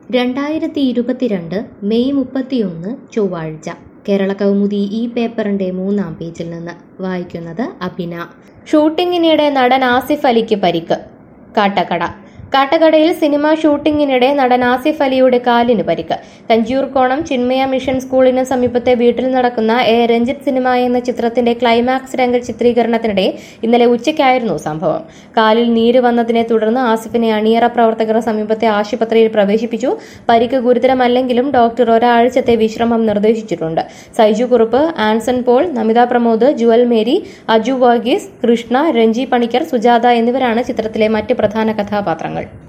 രണ്ടായിരത്തി ഇരുപത്തിരണ്ട് മെയ് മുപ്പത്തിയൊന്ന് ചൊവ്വാഴ്ച കേരള കൗമുദി ഈ പേപ്പറിന്റെ മൂന്നാം പേജിൽ നിന്ന് വായിക്കുന്നത് അഭിന ഷൂട്ടിങ്ങിനിടെ നടൻ ആസിഫ് അലിക്ക് പരിക്ക് കാട്ടക്കട കാട്ടക്കടയിൽ സിനിമ ഷൂട്ടിങ്ങിനിടെ നടൻ ആസിഫ് അലിയുടെ കാലിന് പരിക്ക് കഞ്ചൂർക്കോണം ചിന്മയ മിഷൻ സ്കൂളിന് സമീപത്തെ വീട്ടിൽ നടക്കുന്ന എ രഞ്ജിത്ത് സിനിമ എന്ന ചിത്രത്തിന്റെ ക്ലൈമാക്സ് രംഗ ചിത്രീകരണത്തിനിടെ ഇന്നലെ ഉച്ചയ്ക്കായിരുന്നു സംഭവം കാലിൽ നീര് വന്നതിനെ തുടർന്ന് ആസിഫിനെ അണിയറ പ്രവർത്തകർ സമീപത്തെ ആശുപത്രിയിൽ പ്രവേശിപ്പിച്ചു പരിക്ക് ഗുരുതരമല്ലെങ്കിലും ഡോക്ടർ ഒരാഴ്ചത്തെ വിശ്രമം നിർദ്ദേശിച്ചിട്ടുണ്ട് സൈജു കുറുപ്പ് ആൻസൺ പോൾ നമിത പ്രമോദ് ജുവൽ മേരി അജു വർഗീസ് കൃഷ്ണ രഞ്ജി പണിക്കർ സുജാത എന്നിവരാണ് ചിത്രത്തിലെ മറ്റ് പ്രധാന കഥാപാത്രങ്ങൾ